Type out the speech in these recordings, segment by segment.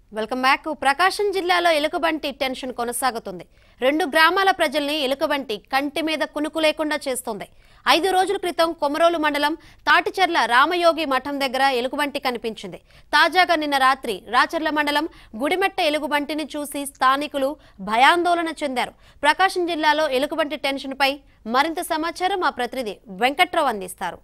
Welcome back ప్రకాశం జిల్లాలో ఎలుకబంటి tension కొనసాగుతుంది రెండు గ్రామాల ప్రజల్ని ఎలుకబంటి కంటి మీద కునుకు లేకుండా చేస్తోంది ఐదు రోజుల క్రితం కొమరోలు మండలం తాటిచెర్ల రామయోగి మఠం దగ్గర ఎలుగుబంటి కనిపించింది తాజాగా నిన్న రాత్రి రాచర్ల మండలం గుడిమెట్ట ఎలుగుబంటిని చూసి స్థానికులు భయాందోళన చెందారు ప్రకాశం జిల్లాలో ఎలుగుబంటి టెన్షన్పై మరింత సమాచారం మా ప్రతినిధి వెంకట్రావు అందిస్తారు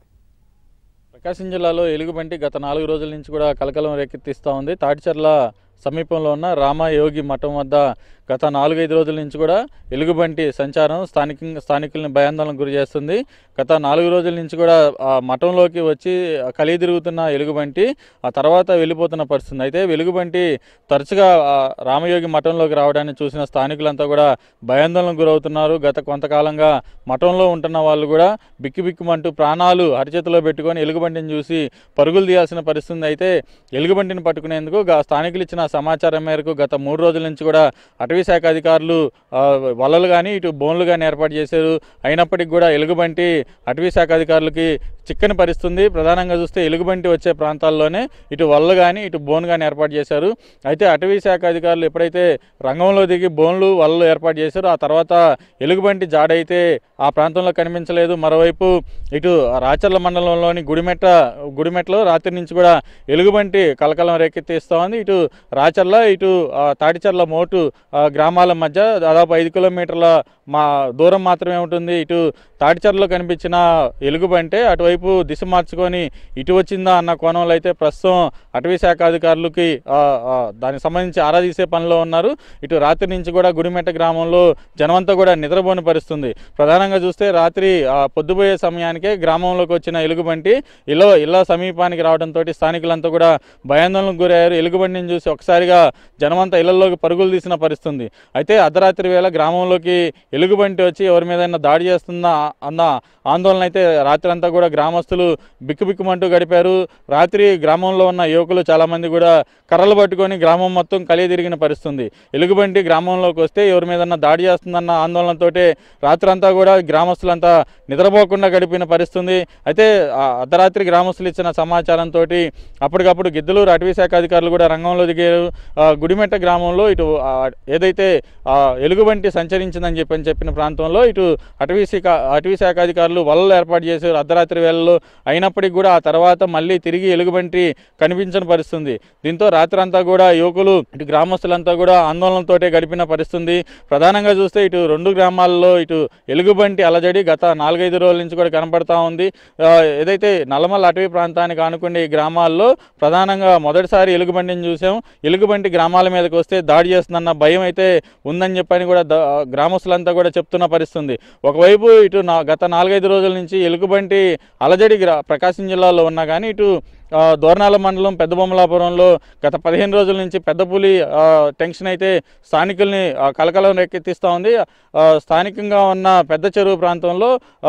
ప్రకాశం జిల్లాలో ఎలుగుబంటి గత నాలుగు రోజుల నుంచి కూడా కలకలం రేకెత్తిస్తూ ఉంది తాటిచెర్ల సమీపంలో ఉన్న రామయోగి మఠం వద్ద గత నాలుగైదు రోజుల నుంచి కూడా ఎలుగుబంటి సంచారం స్థానిక స్థానికుల్ని భయాందోళనకు గురి చేస్తుంది గత నాలుగు రోజుల నుంచి కూడా ఆ మఠంలోకి వచ్చి కలిగి తిరుగుతున్న ఎలుగుబంటి ఆ తర్వాత వెళ్ళిపోతున్న పరిస్థితి అయితే వెలుగుబంటి తరచుగా ఆ రామయోగి మఠంలోకి రావడాన్ని చూసిన స్థానికులంతా కూడా భయాందోళనకు గురవుతున్నారు గత కొంతకాలంగా మఠంలో ఉంటున్న వాళ్ళు కూడా బిక్కి బిక్కుమంటూ ప్రాణాలు అరిచేతిలో పెట్టుకొని ఎలుగుబంటిని చూసి పరుగులు తీయాల్సిన పరిస్థితి ఉంది. అయితే ఎలుగుబంటిని పట్టుకునేందుకు గా- స్థానికులు ఇచ్చిన సమాచారం మేరకు గత మూడు రోజుల నుంచి కూడా అటవీ శాఖ అధికారులు ఆ, వలలు కానీ ఇటు బోన్లు కానీ ఏర్పాటు చేశారు అయినప్పటికీ కూడా ఎలుగుబంటి అటవీ శాఖ అధికారులకి చిక్కని పరిస్థితుంది ప్రధానంగా చూస్తే ఎలుగుబంటి వచ్చే ప్రాంతాల్లోనే ఇటు వలలు కానీ ఇటు బోన్ కానీ ఏర్పాటు చేశారు అయితే అటవీ శాఖ అధికారులు ఎప్పుడైతే రంగంలో దిగి బోన్లు వలలు ఏర్పాటు చేశారో ఆ తర్వాత ఎలుగుబంటి జాడైతే ఆ ప్రాంతంలో కనిపించలేదు మరోవైపు ఇటు రాచర్ల మండలంలోని గుడిమెట్ట గుడిమెట్టలో రాత్రి నుంచి కూడా ఎలుగుబంటి కలకలం రేకెత్తిస్తూ ఉంది ఇటు రాచర్ల ఇటు ఆ, తాటిచర్ల మోటు ఆ, గ్రామాల మధ్య దాదాపు ఐదు కిలోమీటర్ల మా దూరం మాత్రమే ఉంటుంది ఇటు తాటిచర్లో కనిపించిన ఎలుగుబంటే అటువైపు దిశ మార్చుకొని ఇటు వచ్చిందా అన్న కోణంలో అయితే ప్రస్తుతం అటవీ శాఖ అధికారులకి ఆ, ఆ, దానికి సంబంధించి ఆరా తీసే పనిలో ఉన్నారు ఇటు రాత్రి నుంచి కూడా గుడిమెట్ట గ్రామంలో జనమంతా కూడా నిద్రపోని పరిస్థితుంది ప్రధానంగా చూస్తే రాత్రి ఆ, పొద్దుపోయే సమయానికే గ్రామంలోకి వచ్చిన ఎలుగుబంటి ఇళ్ళ ఇళ్ళ సమీపానికి రావడంతో స్థానికులంతా కూడా భయాందోళనకు గురయ్యారు ఎలుగుబంటిని చూసి ఒకసారిగా జనమంతా ఇళ్లలోకి పరుగులు తీసిన పరిస్థితి ఉంది అయితే అర్ధరాత్రి వేళ గ్రామంలోకి ఎలుగుబంటి వచ్చి ఎవరి మీద దాడి చేస్తుందా అన్న ఆందోళన అయితే రాత్రి అంతా కూడా గ్రామస్తులు బిక్కుబిక్కుమంటూ గడిపారు రాత్రి గ్రామంలో ఉన్న యువకులు చాలామంది కూడా కర్రలు పట్టుకొని గ్రామం మొత్తం కలిగి తిరిగిన పరిస్థితి ఉంది ఎలుగుబంటి గ్రామంలోకి వస్తే ఎవరి మీద దాడి చేస్తుందన్న ఆందోళనతోటే రాత్రంతా కూడా గ్రామస్తులంతా నిద్రపోకుండా గడిపిన పరిస్థితి ఉంది అయితే ఆ అర్ధరాత్రి గ్రామస్తులు ఇచ్చిన సమాచారంతో అప్పటికప్పుడు గిద్దలూరు అటవీ శాఖ అధికారులు కూడా రంగంలో దిగారు ఆ, గుడిమెట్ట గ్రామంలో ఇటు ఆ, ఏదైతే ఆ, ఎలుగుబంటి సంచరించిందని చెప్పని చెప్పిన ప్రాంతంలో ఇటు అటవీ శాఖ అటవీ శాఖ అధికారులు వలలు ఏర్పాటు చేశారు అర్ధరాత్రి వేళల్లో అయినప్పటికీ కూడా ఆ తర్వాత మళ్ళీ తిరిగి ఎలుగుబంటి కనిపించని పరిస్థితి ఉంది. దీంతో రాత్రి అంతా కూడా యువకులు ఇటు గ్రామస్తులంతా కూడా ఆందోళనతోటే గడిపిన పరిస్థితి ఉంది. ప్రధానంగా చూస్తే ఇటు రెండు గ్రామాల్లో ఇటు ఎలుగుబంటి అలజడి గత నాలుగైదు రోజుల నుంచి కూడా కనపడతా ఉంది ఆ, ఏదైతే నల్లమల్ల అటవీ ప్రాంతానికి ఆనుకునే ఈ గ్రామాల్లో ప్రధానంగా మొదటిసారి ఎలుగుబంటిని చూసాం ఎలుగుబంటి గ్రామాల మీదకి వస్తే దాడి చేస్తుందన్న భయం అయితే ఉందని చెప్పని కూడా ద- గ్రామస్తులంతా కూడా చెప్తున్న పరిస్థితి ఉంది. ఒకవైపు ఇటు నా గత నాలుగైదు రోజుల నుంచి ఎలుగుబంటి అలజడి గ్రా ప్రకాశం జిల్లాలో ఉన్నా కానీ ఇటు ఆ, దోర్నాల మండలం పెద్దబొమ్మలాపురంలో గత పదిహేను రోజుల నుంచి పెద్ద పులి ఆ, టెన్షన్ అయితే స్థానికుల్ని ఆ, కలకలం రేకెత్తిస్తూ ఉంది ఆ, స్థానికంగా ఉన్న పెద్ద చెరువు ప్రాంతంలో ఆ,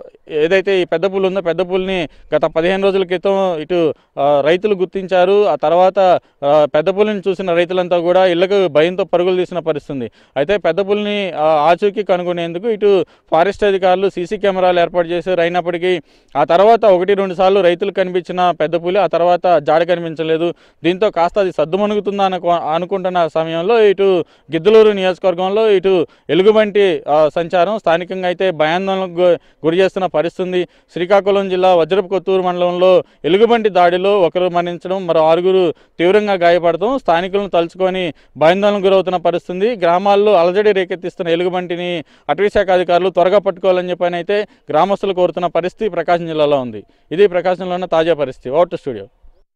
ఏదైతే ఈ పెద్ద పులి ఉందో పెద్ద పులిని గత పదిహేను రోజుల క్రితం ఇటు ఆ, రైతులు గుర్తించారు ఆ తర్వాత ఆ, పెద్ద పులిని చూసిన రైతులంతా కూడా ఇళ్లకు భయంతో పరుగులు తీసిన పరిస్థితి ఉంది. అయితే పెద్ద పులిని ఆ, ఆచూకీ కనుగొనేందుకు ఇటు ఫారెస్ట్ అధికారులు సీసీ కెమెరాలు ఏర్పాటు చేశారు అయినప్పటికీ ఆ తర్వాత ఒకటి రెండు సార్లు రైతులు కనిపించిన పెద్ద పులి ఆ తర్వాత జాడ కనిపించలేదు దీంతో కాస్త అది సద్దుమణుగుతుందా అనుకో అనుకుంటున్న సమయంలో ఇటు గిద్దలూరు నియోజకవర్గంలో ఇటు ఎలుగుబంటి ఆ, సంచారం స్థానికంగా అయితే భయాందోళనకు గు- గురి చేస్తున్న పరిస్థితి ఉంది. శ్రీకాకుళం జిల్లా వజ్రపు కొత్తూరు మండలంలో ఎలుగుబంటి దాడిలో ఒకరు మరణించడం మరో ఆరుగురు తీవ్రంగా గాయపడటం స్థానికులను తలుచుకొని భయాందోళనకు గురవుతున్న పరిస్థితి ఉంది. గ్రామాల్లో అలజడి రేకెత్తిస్తున్న ఎలుగుబంటిని అటవీ శాఖ అధికారులు త్వరగా పట్టుకోవాలని చెప్పని అయితే గ్రామస్తులు కోరుతున్న పరిస్థితి ప్రకాశం జిల్లాలో ఉంది ఇది ప్రకాశంలో ఉన్న తాజా పరిస్థితి ఓటర్ స్టూడియో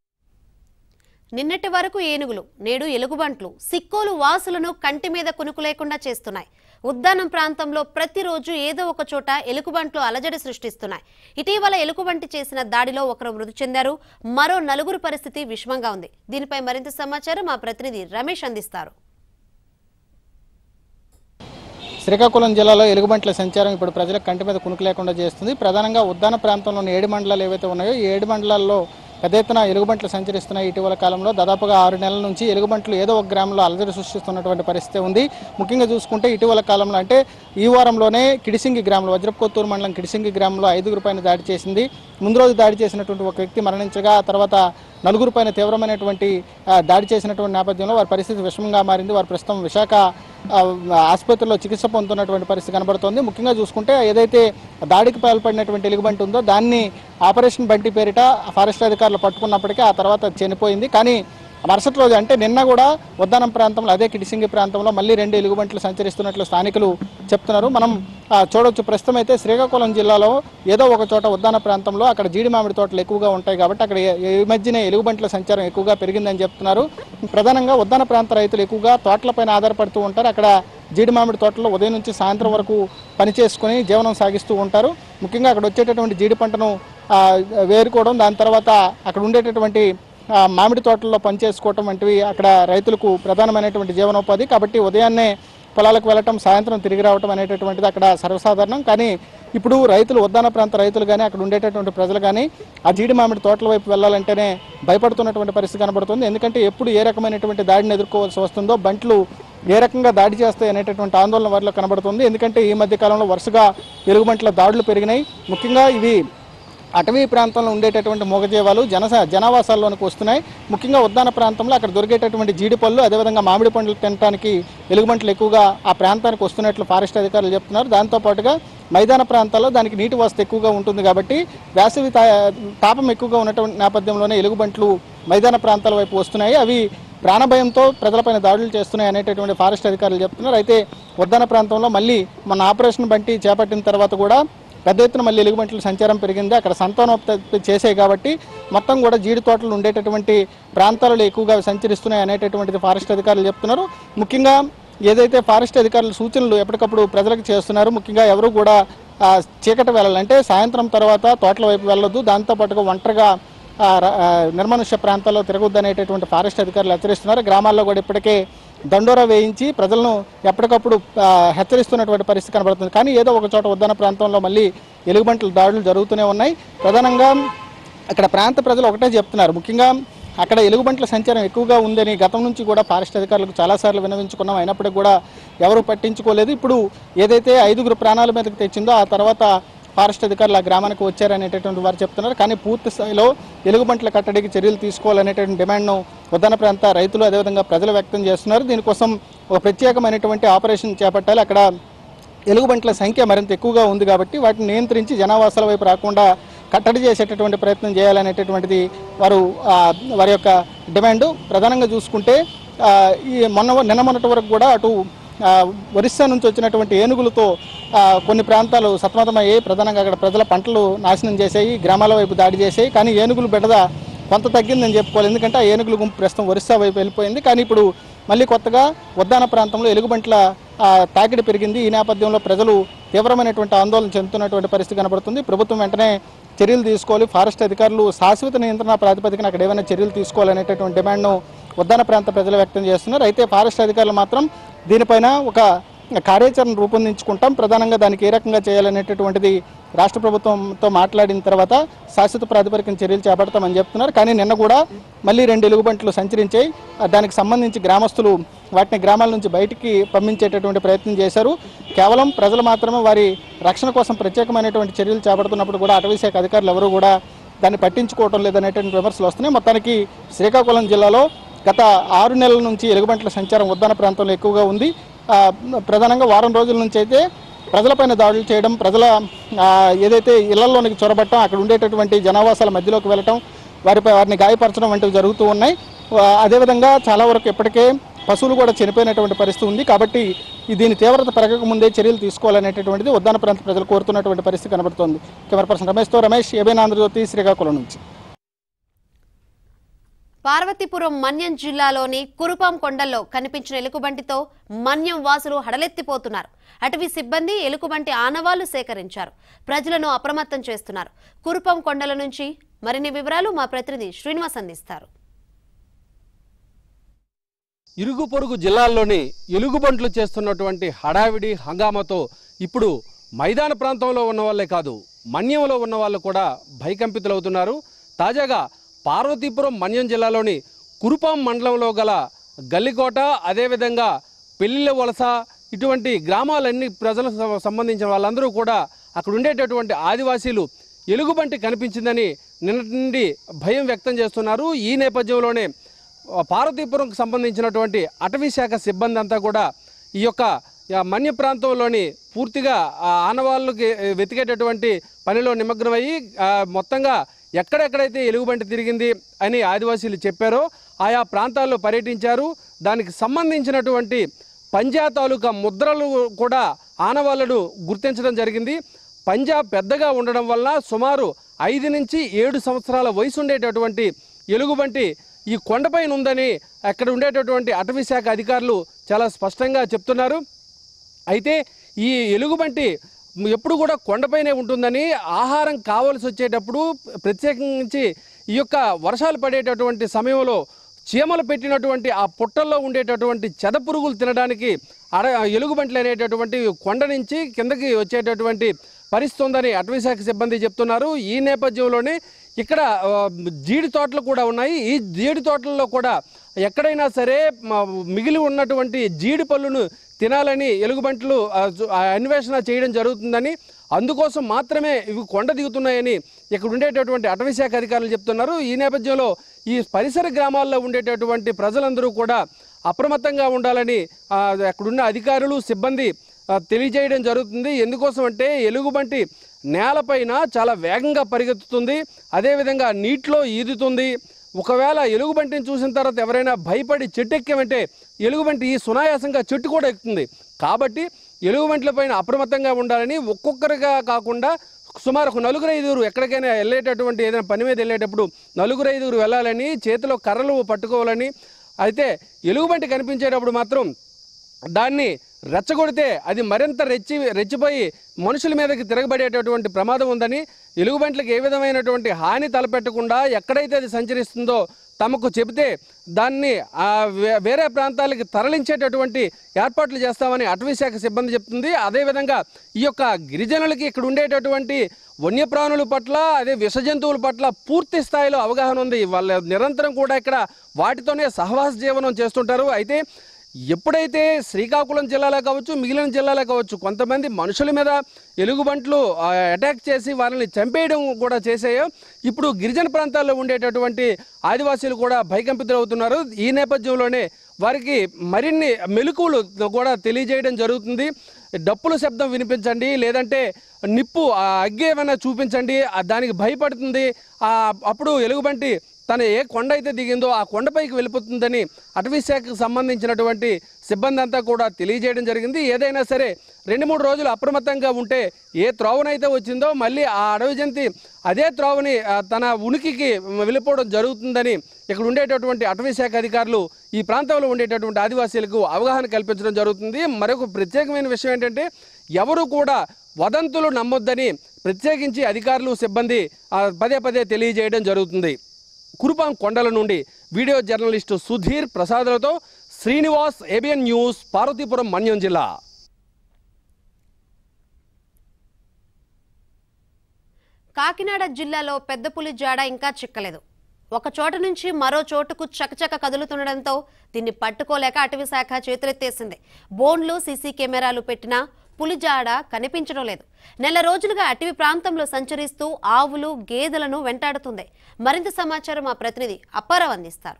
నిన్నటి వరకు ఏనుగులు నేడు ఎలుగుబంట్లు సిక్కోలు వాసులను కంటి మీద కునుకు లేకుండా చేస్తున్నాయి ఉద్దానం ప్రాంతంలో ప్రతిరోజు ఏదో ఒక చోట ఎలుగుబంట్లు అలజడి సృష్టిస్తున్నాయి ఇటీవల ఎలుగుబంటి చేసిన దాడిలో ఒకరు మృతి చెందారు మరో నలుగురు పరిస్థితి విషమంగా ఉంది దీనిపై మరింత సమాచారం మా ప్రతినిధి రమేష్ అందిస్తారు శ్రీకాకుళం జిల్లాలో ఎలుగుబంట్ల సంచారం ఇప్పుడు ప్రజలకు కంటి మీద కునుకు లేకుండా చేస్తుంది ప్రధానంగా ఉద్దాన ప్రాంతంలోని ఏడు మండలాలు ఏవైతే ఉన్నాయో ఈ ఏడు మండలాల్లో పెద్ద ఎత్తున ఎలుగుబంట్లు సంచరిస్తున్నాయి ఇటీవల కాలంలో దాదాపుగా ఆరు నెలల నుంచి ఎలుగుబంట్లు ఏదో ఒక గ్రామంలో అలజడి సృష్టిస్తున్నటువంటి పరిస్థితి ఉంది ముఖ్యంగా చూసుకుంటే ఇటీవల కాలంలో అంటే ఈ వారంలోనే కిడిసింగి గ్రామంలో వజ్రపుకొత్తూరు మండలం కిడిసింగి గ్రామంలో ఐదుగురు పైన దాడి చేసింది ముందు రోజు దాడి చేసినటువంటి ఒక వ్యక్తి మరణించగా ఆ తర్వాత నలుగురు పైన తీవ్రమైనటువంటి ఆ, దాడి చేసినటువంటి నేపథ్యంలో వారి పరిస్థితి విషమంగా మారింది వారు ప్రస్తుతం విశాఖ ఆ, ఆసుపత్రిలో చికిత్స పొందుతున్నటువంటి పరిస్థితి కనబడుతోంది ముఖ్యంగా చూసుకుంటే ఏదైతే దాడికి పాల్పడినటువంటి ఎలుగుబంటి ఉందో దాన్ని ఆపరేషన్ బంటి పేరిట ఫారెస్ట్ అధికారులు పట్టుకున్నప్పటికీ ఆ తర్వాత చనిపోయింది కానీ మరుసటి రోజు అంటే నిన్న కూడా ఉద్దానం ప్రాంతంలో అదే కిడిసింగి ప్రాంతంలో మళ్ళీ రెండు ఎలుగుబంట్లు సంచరిస్తున్నట్లు స్థానికులు చెప్తున్నారు మనం ఆ, చూడొచ్చు ప్రస్తుతం అయితే శ్రీకాకుళం జిల్లాలో ఏదో ఒక చోట ఉద్దాన ప్రాంతంలో అక్కడ జీడి మామిడి తోటలు ఎక్కువగా ఉంటాయి కాబట్టి అక్కడ ఏ- ఈ మధ్యనే ఎలుగుబంట్ల సంచారం ఎక్కువగా పెరిగిందని చెప్తున్నారు ప్రధానంగా ఉద్దాన ప్రాంత రైతులు ఎక్కువగా తోటలపైన ఆధారపడుతూ ఉంటారు అక్కడ జీడి మామిడి తోటలో ఉదయం నుంచి సాయంత్రం వరకు పని చేసుకుని జీవనం సాగిస్తూ ఉంటారు ముఖ్యంగా అక్కడ వచ్చేటటువంటి జీడి పంటను ఆ, వేరుకోవడం దాని తర్వాత అక్కడ ఉండేటటువంటి ఆ, మామిడి తోటల్లో పనిచేసుకోవటం వంటివి అక్కడ రైతులకు ప్రధానమైనటువంటి జీవనోపాధి కాబట్టి ఉదయాన్నే పొలాలకు వెళ్ళటం సాయంత్రం తిరిగి రావటం అనేటటువంటిది అక్కడ సర్వసాధారణం కానీ ఇప్పుడు రైతులు ఉద్దాన ప్రాంత రైతులు కానీ అక్కడ ఉండేటటువంటి ప్రజలు కానీ ఆ జీడి మామిడి తోటల వైపు వెళ్ళాలంటేనే భయపడుతున్నటువంటి పరిస్థితి కనబడుతుంది ఎందుకంటే ఎప్పుడు ఏ రకమైనటువంటి దాడిని ఎదుర్కోవాల్సి వస్తుందో బంట్లు ఏ రకంగా దాడి చేస్తాయి అనేటటువంటి ఆందోళన వారిలో కనబడుతుంది ఎందుకంటే ఈ మధ్య కాలంలో వరుసగా ఎలుగుబంట్ల దాడులు పెరిగినాయి ముఖ్యంగా ఇవి అటవీ ప్రాంతంలో ఉండేటటువంటి మూగజీవాలు జనస జనావాసాల్లోనికి వస్తున్నాయి ముఖ్యంగా ఉద్దాన ప్రాంతంలో అక్కడ దొరికేటటువంటి జీడి పళ్ళు అదేవిధంగా మామిడి పండ్లు తినడానికి ఎలుగుబంట్లు ఎక్కువగా ఆ ప్రాంతానికి వస్తున్నట్లు ఫారెస్ట్ అధికారులు చెప్తున్నారు దాంతోపాటుగా మైదాన ప్రాంతాల్లో దానికి నీటి వసతి ఎక్కువగా ఉంటుంది కాబట్టి వేసవి తా- తాపం ఎక్కువగా ఉన్నటువంటి నేపథ్యంలోనే ఎలుగుబంట్లు మైదాన ప్రాంతాల వైపు వస్తున్నాయి అవి ప్రాణభయంతో ప్రజలపైన దాడులు చేస్తున్నాయి అనేటటువంటి ఫారెస్ట్ అధికారులు చెప్తున్నారు అయితే ఉద్దాన ప్రాంతంలో మళ్ళీ మన ఆపరేషన్ బంటి చేపట్టిన తర్వాత కూడా పెద్ద ఎత్తున మళ్ళీ ఎలుగుబంట్ల సంచారం పెరిగింది అక్కడ సంతానోత్పత్తి చేసాయి కాబట్టి మొత్తం కూడా జీడి తోటలు ఉండేటటువంటి ప్రాంతాలలో ఎక్కువగా సంచరిస్తున్నాయి అనేటటువంటిది ఫారెస్ట్ అధికారులు చెప్తున్నారు ముఖ్యంగా ఏదైతే ఫారెస్ట్ అధికారులు సూచనలు ఎప్పటికప్పుడు ప్రజలకు చేస్తున్నారు ముఖ్యంగా ఎవరు కూడా ఆ, చీకటి వెళ్ళాలంటే సాయంత్రం తర్వాత తోటల వైపు వెళ్ళొద్దు దాంతోపాటుగా ఒంటరిగా ఆ, ర- ఆ, నిర్మానుష్య ప్రాంతాల్లో తిరగొద్దు అనేటటువంటి ఫారెస్ట్ అధికారులు హెచ్చరిస్తున్నారు గ్రామాల్లో కూడా ఇప్పటికే దండోరా వేయించి ప్రజలను ఎప్పటికప్పుడు ఆ, హెచ్చరిస్తున్నటువంటి పరిస్థితి కనబడుతుంది కానీ ఏదో ఒక చోట ఉద్దాన ప్రాంతంలో మళ్ళీ ఎలుగుబంట్ల దాడులు జరుగుతూనే ఉన్నాయి ప్రధానంగా అక్కడ ప్రాంత ప్రజలు ఒకటే చెప్తున్నారు ముఖ్యంగా అక్కడ ఎలుగుబంట్ల సంచారం ఎక్కువగా ఉందని గతం నుంచి కూడా ఫారెస్ట్ అధికారులకు చాలాసార్లు విన్నవించుకున్నాం అయినప్పటికీ కూడా ఎవరు పట్టించుకోలేదు ఇప్పుడు ఏదైతే ఐదుగురు ప్రాణాల మీదకి తెచ్చిందో ఆ తర్వాత ఫారెస్ట్ అధికారులు ఆ గ్రామానికి వచ్చారనేటటువంటి వారు చెప్తున్నారు కానీ పూర్తి స్థాయిలో ఎలుగుబంట్ల కట్టడికి చర్యలు తీసుకోవాలనేటువంటి డిమాండ్ను ఉద్దన ప్రాంత రైతులు అదేవిధంగా ప్రజలు వ్యక్తం చేస్తున్నారు దీనికోసం ఒక ప్రత్యేకమైనటువంటి ఆపరేషన్ చేపట్టాలి అక్కడ ఎలుగుబంట్ల సంఖ్య మరింత ఎక్కువగా ఉంది కాబట్టి వాటిని నియంత్రించి జనావాసాల వైపు రాకుండా కట్టడి చేసేటటువంటి ప్రయత్నం చేయాలనేటటువంటిది వారు ఆ, వారి యొక్క డిమాండ్ ప్రధానంగా చూసుకుంటే ఆ, ఈ మొన్న నిన్న మొన్నటి వరకు కూడా అటు ఆ, ఒరిస్సా నుంచి వచ్చినటువంటి ఏనుగులతో ఆ, కొన్ని ప్రాంతాలు సతమతమయ్యాయి ప్రధానంగా అక్కడ ప్రజల పంటలు నాశనం చేసాయి గ్రామాల వైపు దాడి చేసాయి కానీ ఏనుగులు బిడద కొంత తగ్గిందని చెప్పుకోవాలి ఎందుకంటే ఆ ఏనుగుల గుంపు ప్రస్తుతం ఒరిస్సా వైపు వెళ్ళిపోయింది కానీ ఇప్పుడు మళ్ళీ కొత్తగా ఉద్దాన ప్రాంతంలో ఎలుగుబంట్ల ఆ, తాకిడి పెరిగింది ఈ నేపథ్యంలో ప్రజలు తీవ్రమైనటువంటి ఆందోళన చెందుతున్నటువంటి పరిస్థితి కనబడుతుంది ప్రభుత్వం వెంటనే చర్యలు తీసుకోవాలి ఫారెస్ట్ అధికారులు శాశ్వత నియంత్రణ ప్రాతిపదికన అక్కడ ఏమైనా చర్యలు తీసుకోవాలనేటటువంటి డిమాండ్ను ఉద్దాన ప్రాంత ప్రజలు వ్యక్తం చేస్తున్నారు అయితే ఫారెస్ట్ అధికారులు మాత్రం దీనిపైన ఒక కార్యాచరణ రూపొందించుకుంటాం ప్రధానంగా దానికి ఏ రకంగా చేయాలనేటటువంటిది రాష్ట్ర ప్రభుత్వంతో మాట్లాడిన తర్వాత శాశ్వత ప్రాతిపదికన చర్యలు చేపడతామని చెప్తున్నారు కానీ నిన్న కూడా మళ్ళీ రెండు ఎలుగుబంట్లు సంచరించాయి ఆ, దానికి సంబంధించి గ్రామస్తులు వాటిని గ్రామాల నుంచి బయటికి పంపించేటటువంటి ప్రయత్నం చేశారు కేవలం ప్రజలు మాత్రమే వారి రక్షణ కోసం ప్రత్యేకమైనటువంటి చర్యలు చేపడుతున్నప్పుడు కూడా అటవీ శాఖ అధికారులు ఎవరు కూడా దాన్ని పట్టించుకోవటం లేదనేటువంటి విమర్శలు వస్తున్నాయి మొత్తానికి శ్రీకాకుళం జిల్లాలో గత ఆరు నెలల నుంచి ఎలుగుబంట్ల సంచారం ఉద్దాన ప్రాంతంలో ఎక్కువగా ఉంది ఆ, ప్రధానంగా వారం రోజుల నుంచి అయితే ప్రజలపైన దాడులు చేయడం ప్రజల ఆ, ఏదైతే ఇళ్లలోనికి చొరబట్టడం అక్కడ ఉండేటటువంటి జనావాసాల మధ్యలోకి వెళ్ళటం వారిపై వారిని గాయపరచడం వంటివి జరుగుతూ ఉన్నాయి ఆ, అదేవిధంగా చాలా వరకు ఇప్పటికే పశువులు కూడా చనిపోయినటువంటి పరిస్థితి ఉంది కాబట్టి ఈ దీని తీవ్రత పెరగక ముందే చర్యలు తీసుకోవాలనేటటువంటిది ఉద్దాన ప్రాంత ప్రజలు కోరుతున్నటువంటి పరిస్థితి కనబడుతోంది కెమెరా పర్సన్ రమేష్తో రమేష్ ఏబైనా ఆంధ్రజ్యోతి శ్రీకాకుళం నుంచి పార్వతీపురం మన్యం జిల్లాలోని కురుపాం కొండల్లో కనిపించిన ఎలుకబంటితో మన్యం వాసులు హడలెత్తిపోతున్నారు అటవీ సిబ్బంది ఎలుకబంటి ఆనవాళ్లు సేకరించారు ప్రజలను అప్రమత్తం చేస్తున్నారు కురుపాం కొండల నుంచి మరిన్ని వివరాలు మా ప్రతినిధి శ్రీనివాస్ అందిస్తారు ఇరుగు పొరుగు జిల్లాల్లోని ఎలుగుబంట్లు చేస్తున్నటువంటి హడావిడి హంగామాతో ఇప్పుడు మైదాన ప్రాంతంలో ఉన్న వాళ్ళే కాదు మన్యంలో ఉన్న వాళ్ళు కూడా భయకంపితులవుతున్నారు తాజాగా పార్వతీపురం మన్యం జిల్లాలోని కురుపాం మండలంలో గల గల్లికోట అదేవిధంగా పెళ్లిళ్ళ వలస ఇటువంటి గ్రామాలన్నీ ప్రజలకు సం- సంబంధించిన వాళ్ళందరూ కూడా అక్కడ ఉండేటటువంటి ఆదివాసీలు ఎలుగుబంటి కనిపించిందని నిన్నటి నుండి భయం వ్యక్తం చేస్తున్నారు ఈ నేపథ్యంలోనే ఆ, పార్వతీపురంకు సంబంధించినటువంటి అటవీ శాఖ సిబ్బంది అంతా కూడా ఈ యొక్క ఆ, మన్య ప్రాంతంలోని పూర్తిగా ఆ ఆనవాళ్ళకి ఏ, వెతికేటటువంటి పనిలో నిమగ్నమయ్యి ఆ, మొత్తంగా ఎక్కడెక్కడైతే ఎలుగుబంటి తిరిగింది అని ఆదివాసీలు చెప్పారో ఆయా ప్రాంతాల్లో పర్యటించారు దానికి సంబంధించినటువంటి పంజా తాలూకా ముద్రలు కూడా ఆనవాళ్లను గుర్తించడం జరిగింది పంజాబ్ పెద్దగా ఉండడం వల్ల సుమారు ఐదు నుంచి ఏడు సంవత్సరాల వయసు ఉండేటటువంటి ఎలుగుబంటి ఈ కొండపైన ఉందని అక్కడ ఉండేటటువంటి అటవీ శాఖ అధికారులు చాలా స్పష్టంగా చెప్తున్నారు అయితే ఈ ఎలుగుబంటి ఎప్పుడు కూడా కొండపైనే ఉంటుందని ఆహారం కావాల్సి వచ్చేటప్పుడు ప్రత్యేకించి ఈ యొక్క వర్షాలు పడేటటువంటి సమయంలో చీమలు పెట్టినటువంటి ఆ పుట్టల్లో ఉండేటటువంటి చెదపురుగులు తినడానికి అడ ఎలుగుబంట్లు అనేటటువంటి కొండ నుంచి కిందకి వచ్చేటటువంటి పరిస్థితి ఉందని అటవీశాఖ సిబ్బంది చెప్తున్నారు ఈ నేపథ్యంలోనే ఇక్కడ ఆ, జీడి తోటలు కూడా ఉన్నాయి ఈ జీడి తోటల్లో కూడా ఎక్కడైనా సరే మ- మిగిలి ఉన్నటువంటి జీడి పళ్ళును తినాలని ఎలుగుబంట్లు ఆ, జు- ఆ అన్వేషణ చేయడం జరుగుతుందని అందుకోసం మాత్రమే ఇవి కొండ దిగుతున్నాయని ఇక్కడ ఉండేటటువంటి అటవీ శాఖ అధికారులు చెప్తున్నారు ఈ నేపథ్యంలో ఈ పరిసర గ్రామాల్లో ఉండేటటువంటి ప్రజలందరూ కూడా అప్రమత్తంగా ఉండాలని ఆ, అక్కడున్న అధికారులు సిబ్బంది ఆ, తెలియజేయడం జరుగుతుంది ఎందుకోసం అంటే ఎలుగుబంటి నేలపైన చాలా వేగంగా పరిగెత్తుతుంది అదేవిధంగా నీటిలో ఈదుతుంది ఒకవేళ ఎలుగుబంటిని చూసిన తర్వాత ఎవరైనా భయపడి చెట్టు ఎక్కామంటే ఎలుగుబంటి ఈ సునాయాసంగా చెట్టు కూడా ఎక్కుతుంది కాబట్టి ఎలుగుబంట్ల పైన అప్రమత్తంగా ఉండాలని ఒక్కొక్కరిగా కాకుండా సుమారు ఒక నలుగురు ఐదుగురు ఎక్కడికైనా వెళ్ళేటటువంటి ఏదైనా పని మీద వెళ్ళేటప్పుడు నలుగురు ఐదుగురు వెళ్ళాలని చేతిలో కర్రలు పట్టుకోవాలని అయితే ఎలుగుబంటి కనిపించేటప్పుడు మాత్రం దాన్ని రెచ్చగొడితే అది మరింత రెచ్చి రెచ్చిపోయి మనుషుల మీదకి తిరగబడేటటువంటి ప్రమాదం ఉందని ఎలుగుబంట్లకు ఏ విధమైనటువంటి హాని తలపెట్టకుండా ఎక్కడైతే అది సంచరిస్తుందో తమకు చెబితే దాన్ని ఆ వే- వేరే ప్రాంతాలకి తరలించేటటువంటి ఏర్పాట్లు చేస్తామని అటవీ శాఖ సిబ్బంది చెప్తుంది అదేవిధంగా ఈ యొక్క గిరిజనులకి ఇక్కడ ఉండేటటువంటి వన్యప్రాణుల పట్ల అదే విష జంతువుల పట్ల పూర్తి స్థాయిలో అవగాహన ఉంది వాళ్ళ నిరంతరం కూడా ఇక్కడ వాటితోనే సహవాస జీవనం చేస్తుంటారు అయితే ఎప్పుడైతే శ్రీకాకుళం జిల్లాలో కావచ్చు మిగిలిన జిల్లాలో కావచ్చు కొంతమంది మనుషుల మీద ఎలుగుబంట్లు ఆ, అటాక్ చేసి వారిని చంపేయడం కూడా చేసాయో ఇప్పుడు గిరిజన ప్రాంతాల్లో ఉండేటటువంటి ఆదివాసీలు కూడా భయకంపితులవుతున్నారు ఈ నేపథ్యంలోనే వారికి మరిన్ని మెలకువలు కూడా తెలియజేయడం జరుగుతుంది డప్పుల శబ్దం వినిపించండి లేదంటే నిప్పు ఆ అగ్గి ఏమైనా చూపించండి ఆ దానికి భయపడుతుంది ఆ అప్పుడు ఎలుగుబంటి తను ఏ కొండ అయితే దిగిందో ఆ కొండపైకి వెళ్ళిపోతుందని అటవీ శాఖకు సంబంధించినటువంటి సిబ్బంది అంతా కూడా తెలియజేయడం జరిగింది ఏదైనా సరే రెండు మూడు రోజులు అప్రమత్తంగా ఉంటే ఏ త్రోవనైతే వచ్చిందో మళ్ళీ ఆ అడవి జంతి అదే త్రోవని ఆ, తన ఉనికికి వెళ్ళిపోవడం జరుగుతుందని ఇక్కడ ఉండేటటువంటి అటవీ శాఖ అధికారులు ఈ ప్రాంతంలో ఉండేటటువంటి ఆదివాసీలకు అవగాహన కల్పించడం జరుగుతుంది మరొక ప్రత్యేకమైన విషయం ఏంటంటే ఎవరు కూడా వదంతులు నమ్మొద్దని ప్రత్యేకించి అధికారులు సిబ్బంది ఆ, పదే పదే తెలియజేయడం జరుగుతుంది కురుపాం కొండల నుండి వీడియో జర్నలిస్టు సుధీర్ ప్రసాదులతో శ్రీనివాస్ ఏబిఎన్ న్యూస్ పార్వతీపురం మన్యం జిల్లా కాకినాడ జిల్లాలో పెద్ద పులి జాడ ఇంకా చిక్కలేదు ఒక చోట నుంచి మరో చోటుకు చకచక కదులుతుండడంతో దీన్ని పట్టుకోలేక అటవీ శాఖ చేతులెత్తేసింది బోన్లు సీసీ కెమెరాలు పెట్టినా పులి జాడ కనిపించడం లేదు నెల రోజులుగా అటవీ ప్రాంతంలో సంచరిస్తూ ఆవులు గేదెలను వెంటాడుతుంది మరింత సమాచారం మా ప్రతినిధి అప్పారావు అందిస్తారు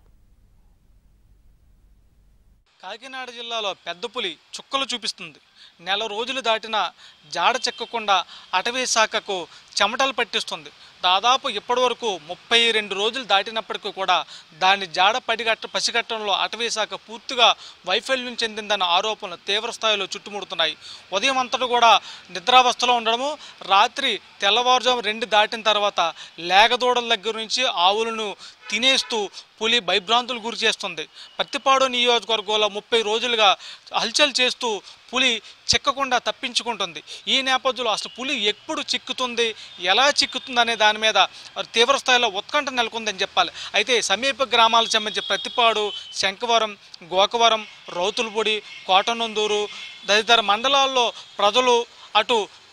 కాకినాడ జిల్లాలో పెద్ద పులి చుక్కలు చూపిస్తుంది నెల రోజులు దాటినా జాడ చెక్కకుండా అటవీ శాఖకు చెమటలు పట్టిస్తుంది దాదాపు ఇప్పటి వరకు ముప్పై రెండు రోజులు దాటినప్పటికీ కూడా దాన్ని జాడ పడిగట్ట పసిగట్టడంలో అటవీ శాఖ పూర్తిగా వైఫల్యం చెందిందన్న ఆరోపణలు తీవ్ర స్థాయిలో చుట్టుముడుతున్నాయి ఉదయం అంతటా కూడా నిద్రావస్థలో ఉండడము రాత్రి తెల్లవారుజాము రెండు దాటిన తర్వాత లేగదూడల దగ్గర నుంచి ఆవులను తినేస్తూ పులి భయభ్రాంతులు గురి చేస్తుంది పత్తిపాడు నియోజకవర్గంలో ముప్పై రోజులుగా హల్చల్ చేస్తూ పులి చిక్కకుండా తప్పించుకుంటుంది ఈ నేపథ్యంలో అసలు పులి ఎప్పుడు చిక్కుతుంది ఎలా చిక్కుతుంది అనే దాని మీద తీవ్ర స్థాయిలో ఉత్కంఠ నెలకొందని చెప్పాలి అయితే సమీప గ్రామాలకు సంబంధించి ప్రతిపాడు శంఖవరం గోకవరం రౌతులపొడి కోటనందూరు తదితర మండలాల్లో ప్రజలు అటు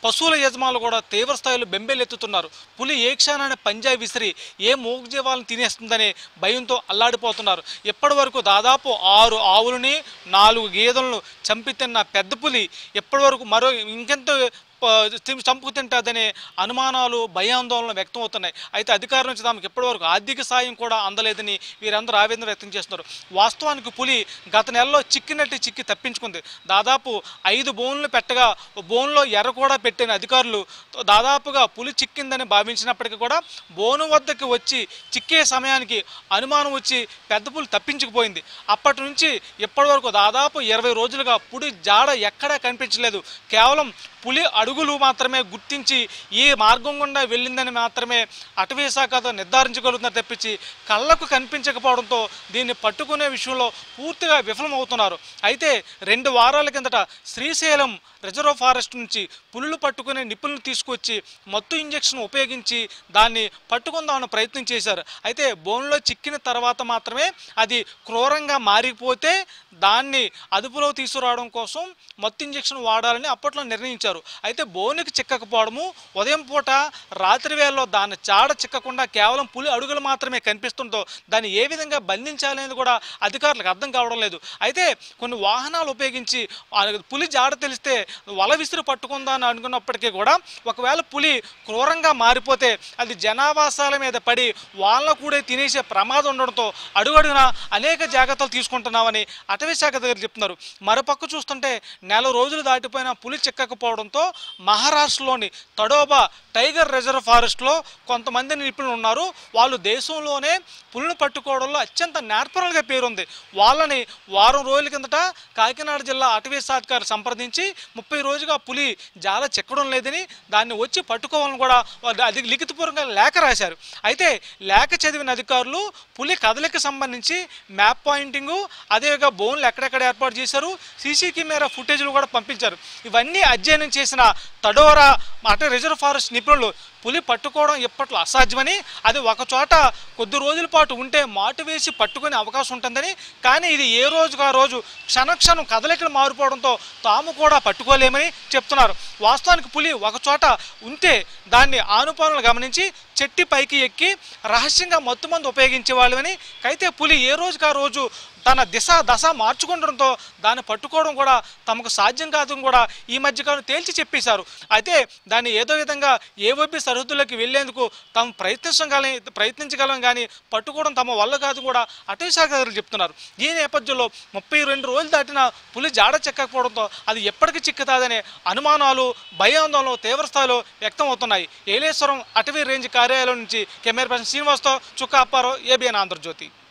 పశువుల యజమానులు కూడా తీవ్ర స్థాయిలో బెంబేలెత్తుతున్నారు పులి ఏ క్షణాన్ని పంజా విసిరి ఏ మూగజీవాలను తినేస్తుందనే భయంతో అల్లాడిపోతున్నారు ఇప్పటి వరకు దాదాపు ఆరు ఆవులని నాలుగు గేదెలను చంపి తిన్న పెద్ద పులి ఇప్పటి వరకు మరో ఇంకెంత ప- తిం- చంపుకు తింటుందనే అనుమానాలు భయాందోళన వ్యక్తం అవుతున్నాయి అయితే అధికారుల నుంచి తమకు ఇప్పటివరకు ఆర్థిక సాయం కూడా అందలేదని వీరందరూ ఆవేదన వ్యక్తం చేస్తున్నారు వాస్తవానికి పులి గత నెలలో చిక్కినట్టు చిక్కి తప్పించుకుంది దాదాపు ఐదు బోన్లు పెట్టగా బోన్లో ఎర్ర కూడా పెట్టిన అధికారులు దాదాపుగా పులి చిక్కిందని భావించినప్పటికీ కూడా బోను వద్దకు వచ్చి చిక్కే సమయానికి అనుమానం వచ్చి పెద్ద పులి తప్పించుకుపోయింది అప్పటి నుంచి ఇప్పటి వరకు దాదాపు ఇరవై రోజులుగా పులి జాడ ఎక్కడా కనిపించలేదు కేవలం పులి అడుగులు మాత్రమే గుర్తించి ఈ మార్గం గుండా వెళ్ళిందని మాత్రమే అటవీ శాఖతో నిర్ధారించగలుగుతున్నారు తప్పించి కళ్ళకు కనిపించకపోవడంతో దీన్ని పట్టుకునే విషయంలో పూర్తిగా విఫలమవుతున్నారు అయితే రెండు వారాల కిందట శ్రీశైలం రిజర్వ్ ఫారెస్ట్ నుంచి పులులు పట్టుకునే నిపుణులు తీసుకొచ్చి మత్తు ఇంజెక్షన్ ఉపయోగించి దాన్ని పట్టుకుందామని ప్రయత్నం చేశారు అయితే బోన్లో చిక్కిన తర్వాత మాత్రమే అది క్రూరంగా మారిపోతే దాన్ని అదుపులో తీసుకురావడం కోసం మత్తు ఇంజెక్షన్ వాడాలని అప్పట్లో నిర్ణయించారు అయితే బోనుకి చిక్కకపోవడము ఉదయం పూట రాత్రి వేళలో దాని చాడ చిక్కకుండా కేవలం పులి అడుగులు మాత్రమే కనిపిస్తుందో దాన్ని ఏ విధంగా బంధించాలనేది కూడా అధికారులకు అర్థం కావడం లేదు అయితే కొన్ని వాహనాలు ఉపయోగించి ఆ పులి జాడ తెలిస్తే వల విసిరి పట్టుకుందా అని అనుకున్నప్పటికీ కూడా ఒకవేళ పులి క్రూరంగా మారిపోతే అది జనావాసాల మీద పడి వాళ్ళ కూడా తినేసే ప్రమాదం ఉండడంతో అడుగడుగున అనేక జాగ్రత్తలు తీసుకుంటున్నామని అటవీ శాఖ దగ్గర చెప్తున్నారు మరోపక్క చూస్తుంటే నెల రోజులు దాటిపోయిన పులి చిక్కకపోవడంతో మహారాష్ట్రలోని తడోబా టైగర్ రిజర్వ్ ఫారెస్ట్లో కొంతమంది నిపుణులు ఉన్నారు వాళ్ళు దేశంలోనే పులిని పట్టుకోవడంలో అత్యంత నేర్పరలుగా పేరుంది వాళ్ళని వారం రోజుల కిందట కాకినాడ జిల్లా అటవీ శాఖ గారు సంప్రదించి ముప్పై రోజుగా పులి జాల చిక్కడం లేదని దాన్ని వచ్చి పట్టుకోవాలని కూడా వాళ్ళు అది లిఖితపూర్వకంగా లేఖ రాశారు అయితే లేఖ చదివిన అధికారులు పులి కదలికి సంబంధించి మ్యాప్ పాయింటింగు అదేవిధంగా బోన్లు ఎక్కడెక్కడ ఏర్పాటు చేశారు సీసీ కెమెరా ఫుటేజ్లు కూడా పంపించారు ఇవన్నీ అధ్యయనం చేసిన తడోరా అటవీ రిజర్వ్ ఫారెస్ట్ నిపుణులు పులి పట్టుకోవడం ఇప్పట్లో అసాధ్యమని అది ఒక చోట కొద్ది రోజుల పాటు ఉంటే మాటు వేసి పట్టుకునే అవకాశం ఉంటుందని కానీ ఇది ఏ రోజుకు ఆ రోజు క్షణక్షణం కదలికలు మారిపోవడంతో తాము కూడా పట్టుకోలేమని చెప్తున్నారు వాస్తవానికి పులి ఒక చోట ఉంటే దాన్ని ఆనుపానులు గమనించి చెట్టి పైకి ఎక్కి రహస్యంగా మత్తుమందు ఉపయోగించే వాళ్ళని అయితే పులి ఏ రోజుకు ఆ రోజు తన దిశ దశ మార్చుకుండడంతో దాన్ని పట్టుకోవడం కూడా తమకు సాధ్యం కాదని కూడా ఈ మధ్యకాలం తేల్చి చెప్పేశారు అయితే దాన్ని ఏదో విధంగా ఏవోబి సరిహద్దుల్లోకి వెళ్లేందుకు తాము ప్రయత్నించగల ప్రయత్నించగలం కానీ పట్టుకోవడం తమ వల్ల కాదు కూడా అటవీ శాఖ అధికారులు చెప్తున్నారు ఈ నేపథ్యంలో ముప్పై రెండు రోజులు దాటిన పులి జాడ చెక్కకపోవడంతో అది ఎప్పటికి చిక్కుతాదనే అనుమానాలు భయాందోళనలు తీవ్ర స్థాయిలో వ్యక్తం అవుతున్నాయి ఏలేశ్వరం అటవీ రేంజ్ కార్యాలయం నుంచి కెమెరా పర్సన్ శ్రీనివాస్తో చుక్క అప్పారావు ఏబిఎన్ ఆంధ్రజ్యోతి